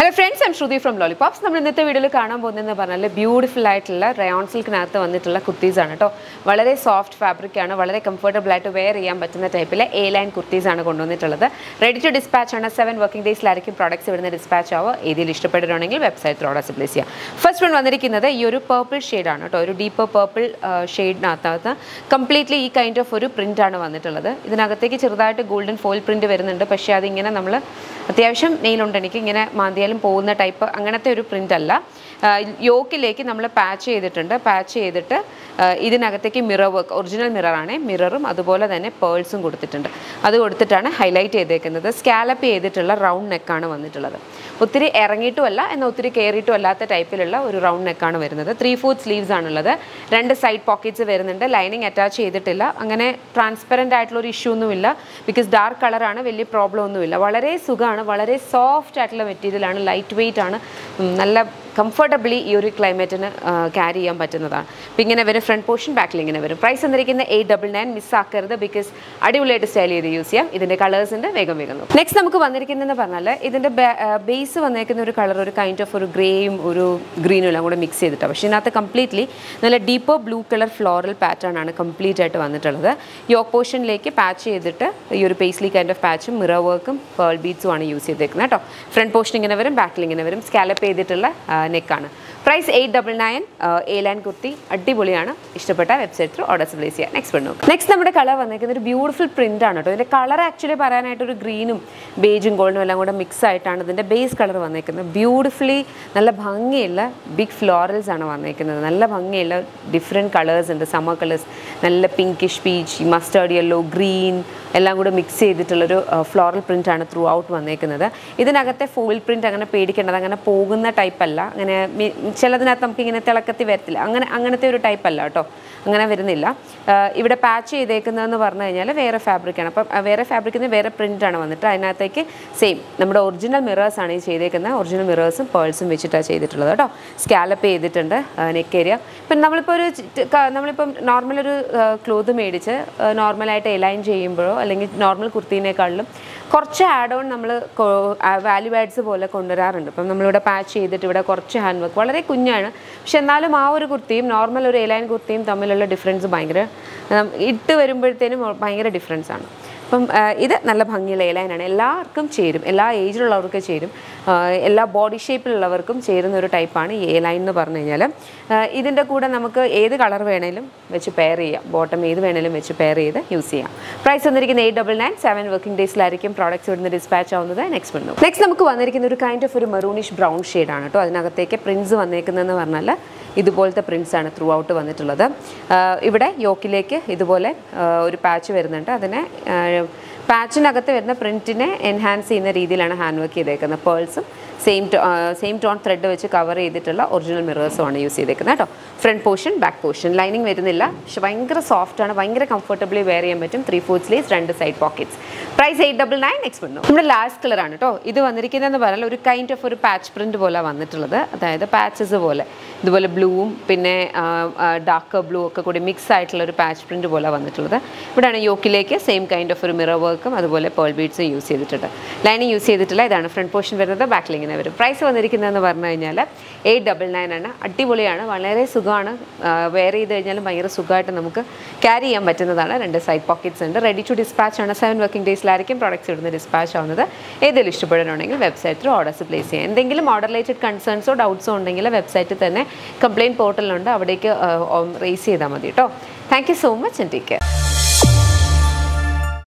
hello friends I'm Shruthi from lollipops നമ്മൾ ഇന്നത്തെ വീഡിയോയിൽ കാണാൻ പോകുന്നതെന്ന് പറഞ്ഞാൽ ബ്യൂട്ടിഫുൾ ആയിട്ടുള്ള റയോൺ സിൽക്കിനകത്ത് വന്നിട്ടുള്ള കുർത്തീസ് ആണ് കേട്ടോ വളരെ സോഫ്റ്റ് ഫാബ്രിക് ആണ് വളരെ കംഫർട്ടബിൾ ആയിട്ട് വെയർ ചെയ്യാൻ പറ്റുന്ന ടൈപ്പിലെ എ ലൈൻ കുർത്തീസ് ആണ് കൊണ്ടുവന്നിട്ടുള്ളത് റെഡി ടു ഡിസ്പാച്ച് ആണ് സെവൻ വർക്കിംഗ് ഡേയ്സിലായിരിക്കും പ്രോഡക്ട്സ് ഇവിടുന്ന് ഡിസ്പാച്ച് ആവുക ഏതിൽ ഇഷ്ടപ്പെടുകയാണെങ്കിൽ വെബ്സൈറ്റ് ഓർഡേഴ്സ് പ്ലേസ് ചെയ്യാം ഫസ്റ്റ് വൺ വന്നിരിക്കുന്നത് ഈ ഒരു പേർപ്പിൾ ഷെയ്ഡാണ് കേട്ടോ ഒരു ഡീപ്പർ പേർപ്പിൾ ഷെയ്ഡിനകത്ത് കംപ്ലീറ്റ്ലി ഈ കൈൻഡ് ഓഫ് ഒരു പ്രിൻ്റ് ആണ് വന്നിട്ടുള്ളത് ഇതിനകത്തേക്ക് ചെറുതായിട്ട് ഗോൾഡൻ ഫോയിൽ പ്രിൻ്റ് വരുന്നുണ്ട് പക്ഷേ അതിങ്ങനെ നമ്മൾ അത്യാവശ്യം നെയിലുണ്ട് എനിക്ക് ഇങ്ങനെ മാന്തിയാലും പോകുന്ന ടൈപ്പ് അങ്ങനത്തെ ഒരു പ്രിൻ്റ് അല്ല യോക്കിലേക്ക് നമ്മൾ പാച്ച് ചെയ്തിട്ടുണ്ട് പാച്ച് ചെയ്തിട്ട് ആ, ഇതിനകത്തേക്ക് മിറർ വർക്ക് ഒറിജിനൽ മിററാണ് മിററും അതുപോലെ തന്നെ പേൾസും കൊടുത്തിട്ടുണ്ട് അത് കൊടുത്തിട്ടാണ് ഹൈലൈറ്റ് ചെയ്തേക്കുന്നത് സ്കാലപ്പ് ചെയ്തിട്ടുള്ള റൗണ്ട് നെക്കാണ് വന്നിട്ടുള്ളത് ഒത്തിരി ഇറങ്ങിയിട്ടുമല്ല എന്നാൽ ഒത്തിരി കയറിയിട്ടും അല്ലാത്ത ടൈപ്പിലുള്ള ഒരു റൗണ്ട് നെക്കാണ് വരുന്നത് ത്രീ ഫോർത്ത് സ്ലീവ്സ് ആണുള്ളത് രണ്ട് സൈഡ് പോക്കറ്റ്സ് വരുന്നുണ്ട് ലൈനിങ് അറ്റാച്ച് ചെയ്തിട്ടില്ല അങ്ങനെ ട്രാൻസ്പെറൻ്റ് ആയിട്ടുള്ള ഒരു ഇഷ്യൂ ഒന്നുമില്ല ബിക്കോസ് ഡാർക്ക് കളറാണ് വലിയ പ്രോബ്ലം ഒന്നുമില്ല വളരെ സുഖമാണ് വളരെ സോഫ്റ്റ് ആയിട്ടുള്ള മെറ്റീരിയലാണ് ലൈറ്റ് വെയിറ്റ് ആണ് ഉം, നല്ല കംഫർട്ടബിളി ഈ ഒരു ക്ലൈമറ്റിന് ക്യാരി ചെയ്യാൻ പറ്റുന്നതാണ് അപ്പോൾ ഇങ്ങനെ വരും ഫ്രണ്ട് പോർഷൻ ബാക്കിൽ ഇങ്ങനെ വരും പ്രൈസ് എന്നിരിക്കുന്ന എയ്റ്റ് ഡബിൾ നയൻ മിസ്സാക്കരുത് ബിക്കോസ് അടിപൊളിയായിട്ട് സ്റ്റൈൽ ചെയ്ത് യൂസ് ചെയ്യാം ഇതിൻ്റെ കളേഴ്സ് ഉണ്ട് വേഗം വേഗം നെക്സ്റ്റ് നമുക്ക് വന്നിരിക്കുന്നതെന്ന് പറഞ്ഞാൽ ഇതിൻ്റെ ബേസ് വന്നേക്കുന്ന ഒരു കളർ ഒരു കൈൻഡ് ഓഫ് ഒരു ഗ്രേയും ഒരു ഗ്രീനും എല്ലാം കൂടെ മിക്സ് ചെയ്തിട്ടാണ് പക്ഷേ ഇതിനകത്ത് കംപ്ലീറ്റ്ലി നല്ല deeper blue colour floral pattern ആണ് കംപ്ലീറ്റ് ആയിട്ട് വന്നിട്ടുള്ളത് യോക്ക് പോർഷനിലേക്ക് പാച്ച് ചെയ്തിട്ട് ഈ ഒരു പേസ്ലി കൈൻഡ് ഓഫ് പാച്ചും മിറർ വർക്കും പേൾ ബീഡ്സും ആണ് യൂസ് ചെയ്തേക്കുന്നത് കേട്ടോ ഫ്രണ്ട് പോർഷൻ ഇങ്ങനെ വരും ബാക്കിൽ ഇങ്ങനെ വരും സ്കാലപ്പ് ചെയ്തിട്ടുള്ള നെക്കാണ് price eight double nine A line kurti അടിപൊളിയാണ് ഇഷ്ടപ്പെട്ട വെബ്സൈറ്റ് ഓർഡേഴ്സ് പ്ലേസ് ചെയ്യാം നെക്സ്റ്റ് പെണ്ണ് നോക്കാം നെക്സ്റ്റ് നമ്മുടെ കളർ വന്നേക്കുന്നത് ഒരു ബ്യൂട്ടിഫുൾ പ്രിന്റ് ആണ് കേട്ടോ ഇതിൻ്റെ കളർ ആക്ച്വലി പറയാനായിട്ട് ഒരു ഗ്രീനും ബേജും ഗോൾഡും എല്ലാം കൂടെ മിക്സ് ആയിട്ടാണ് ഇതിൻ്റെ ബേസ് കളർ വന്നേക്കുന്നത് ബ്യൂട്ടിഫുള്ളി നല്ല ഭംഗിയുള്ള ബിഗ് ഫ്ലോറൽസ് ആണ് വന്നേക്കുന്നത് നല്ല ഭംഗിയുള്ള ഡിഫറെൻറ്റ് കളേഴ്സ് ഉണ്ട് സമ്മർ കളേഴ്സ് നല്ല pinkish peach mustard yellow green എല്ലാം കൂടെ മിക്സ് ചെയ്തിട്ടുള്ളൊരു ഫ്ലോറൽ പ്രിൻ്റ് ആണ് ത്രൂ ഔട്ട് വന്നേക്കുന്നത് ഇതിനകത്തെ ഫോയിൽ പ്രിൻ്റ് അങ്ങനെ പേടിക്കേണ്ടത് അങ്ങനെ പോകുന്ന ടൈപ്പ് അല്ല അങ്ങനെ മി- ചിലതിനകത്ത് നമുക്ക് ഇങ്ങനെ തിളക്കത്തി വരത്തില്ല അങ്ങനെ അങ്ങനത്തെ ഒരു ടൈപ്പ് അല്ല കേട്ടോ അങ്ങനെ വരുന്നില്ല ആ, ഇവിടെ പാച്ച് ചെയ്തേക്കുന്നതെന്ന് പറഞ്ഞു കഴിഞ്ഞാൽ വേറെ ഫാബ്രിക്കാണ് അപ്പം ആ, വേറെ ഫാബ്രിക്കിന് വേറെ പ്രിൻ്റാണ് വന്നിട്ട് അതിനകത്തേക്ക് സെയിം നമ്മുടെ ഒറിജിനൽ മിറേഴ്സ് ആണ് ഈ ചെയ്തേക്കുന്നത് ഒറിജിനൽ മിറേഴ്സും പേൾസും വെച്ചിട്ടാണ് ചെയ്തിട്ടുള്ളത് കേട്ടോ സ്കാലപ്പ് ചെയ്തിട്ടുണ്ട് നെക്ക് ഏരിയ ഇപ്പം നമ്മളിപ്പോൾ ഒരു ചി- ക- നമ്മളിപ്പം നോർമൽ ഒരു ക്ലോത്ത് മേടിച്ച് നോർമലായിട്ട് എലൈൻ ചെയ്യുമ്പോഴോ അല്ലെങ്കിൽ നോർമൽ കുർത്തീനേക്കാളിലും കുറച്ച് ആഡ് ഓൺ നമ്മൾ വാല്യൂ ആഡ്സ് പോലെ കൊണ്ടുവരാറുണ്ട് ഇപ്പം നമ്മളിവിടെ പാച്ച് ചെയ്തിട്ട് ഇവിടെ കുറച്ച് ഹാൻഡ് വർക്ക് വളരെ കുഞ്ഞാണ് പക്ഷെ എന്നാലും ആ ഒരു കുർത്തിയും നോർമൽ ഒരു എലൈൻ കുർത്തിയും തമ്മിലുള്ള ഡിഫറൻസ് ഭയങ്കര ഉം, ഇട്ട് വരുമ്പോഴത്തേനും ഭയങ്കര ഡിഫറൻസ് ആണ് അപ്പം ആ, ഇത് നല്ല ഭംഗിയുള്ള എലൈനാണ് എല്ലാവർക്കും ചേരും എല്ലാ ഏജിലുള്ളവർക്ക് ചേരും ആ, എല്ലാ ബോഡി ഷേപ്പിലുള്ളവർക്കും ചേരുന്ന ഒരു ടൈപ്പാണ് ഈ എ ലൈൻ എന്ന് പറഞ്ഞു കഴിഞ്ഞാൽ ഇതിൻ്റെ കൂടെ നമുക്ക് ഏത് കളർ വേണേലും വെച്ച് പെയർ ചെയ്യാം ബോട്ടം ഏത് വേണേലും വെച്ച് പെയർ ചെയ്ത് യൂസ് ചെയ്യാം പ്രൈസ് വന്നിരിക്കുന്ന eight double nine seven working ഡേയ്സിലായിരിക്കും പ്രോഡക്റ്റ്സ് ഇവിടുന്ന് ഡിസ്പാച്ച് ആവുന്നത് നെക്സ്റ്റ് വന്നു നെക്സ്റ്റ് നമുക്ക് വന്നിരിക്കുന്ന ഒരു കൈൻഡ് ഓഫ് ഒരു മെറൂണിഷ് ബ്രൗൺ ഷെയ്ഡാണ് കേട്ടോ അതിനകത്തേക്ക് പ്രിൻസ് വന്നേക്കുന്നതെന്ന് പറഞ്ഞാൽ ഇതുപോലത്തെ പ്രിൻസ് ആണ് ത്രൂ ഔട്ട് വന്നിട്ടുള്ളത് ആ, ഇവിടെ യോക്കിലേക്ക് ഇതുപോലെ ആ, ഒരു പാച്ച് വരുന്നുണ്ട് അതിനെ പാച്ചിനകത്ത് വരുന്ന പ്രിൻറ്റിനെ എൻഹാൻസ് ചെയ്യുന്ന രീതിയിലാണ് ഹാൻഡ് വർക്ക് ചെയ്തേക്കുന്നത് പേൾസും സെയിം സെയിം ടോൺ ത്രെഡ് വെച്ച് കവർ ചെയ്തിട്ടുള്ള ഒറിജിനൽ മിറേഴ്സും ആണ് യൂസ് ചെയ്തേക്കുന്നത് കേട്ടോ front portion back portion lining വരുന്നില്ല പക്ഷെ ഭയങ്കര സോഫ്റ്റ് ആണ് ഭയങ്കര കംഫർട്ടബിളി വെയർ ചെയ്യാൻ പറ്റും ത്രീ ഫോർത്ത് സ്ലീവ്സ് രണ്ട് side pockets price eight double nine next വന്നു നമ്മുടെ ലാസ്റ്റ് കളർ ആണ് കേട്ടോ ഇത് വന്നിരിക്കുന്നതെന്ന് പറഞ്ഞാൽ ഒരു കൈൻഡ് ഓഫ് ഒരു പാച്ച് പ്രിന്റ് പോലെ വന്നിട്ടുള്ളത് അതായത് പാച്ചസ് പോലെ ഇതുപോലെ ബ്ലൂവും പിന്നെ ഡാർക്ക് ബ്ലൂ ഒക്കെ കൂടി മിക്സ് ആയിട്ടുള്ള ഒരു പാച്ച് പ്രിന്റ് പോലെ വന്നിട്ടുള്ളത് ഇവിടെയാണ് യോക്കിലേക്ക് സെയിം കൈൻഡ് ഓഫ് ഒരു മിറർ വർക്കും അതുപോലെ പേൾ ബീഡ്സും യൂസ് ചെയ്തിട്ടുണ്ട് ലൈനിങ് യൂസ് ചെയ്തിട്ടില്ല ഇതാണ് ഫ്രണ്ട് പോർഷൻ വരുന്നത് ബാക്കിൽ ഇങ്ങനെ വരും പ്രൈസ് വന്നിരിക്കുന്നതെന്ന് പറഞ്ഞു കഴിഞ്ഞാൽ എയ്റ്റ് ഡബിൾ നയൻ ആണ് അടിപൊളിയാണ് വളരെ സുഖമാണ് വെയർ ചെയ്ത് കഴിഞ്ഞാലും ഭയങ്കര സുഖമായിട്ട് നമുക്ക് ക്യാരി ചെയ്യാൻ പറ്റുന്നതാണ് രണ്ട് സൈഡ് പോക്കറ്റ്സ് ഉണ്ട് റെഡി ടു ഡിസ്പാച്ച് ആണ് സെവൻ വർക്കിംഗ് ഡേയ്സിലായിരിക്കും പ്രോഡക്റ്റ്സ് ഇവിടുന്ന് ഡിസ്പാച്ച് ആവുന്നത് ഏതെങ്കിലും ഇഷ്ടപ്പെടുന്നുണ്ടെങ്കിൽ വെബ്സൈറ്റിൽ ഓർഡേഴ്സ് പ്ലേസ് ചെയ്യാം എന്തെങ്കിലും ഓർഡർ റിലേറ്റഡ് കൺസേൺസോ ഡൗട്ട്സോ ഉണ്ടെങ്കിൽ വെബ്സൈറ്റിൽ തന്നെ കംപ്ലയിൻറ്റ് പോർട്ടലുണ്ട് അവിടേക്ക് റേസ് ചെയ്താൽ മതി കേട്ടോ thank you so much and take care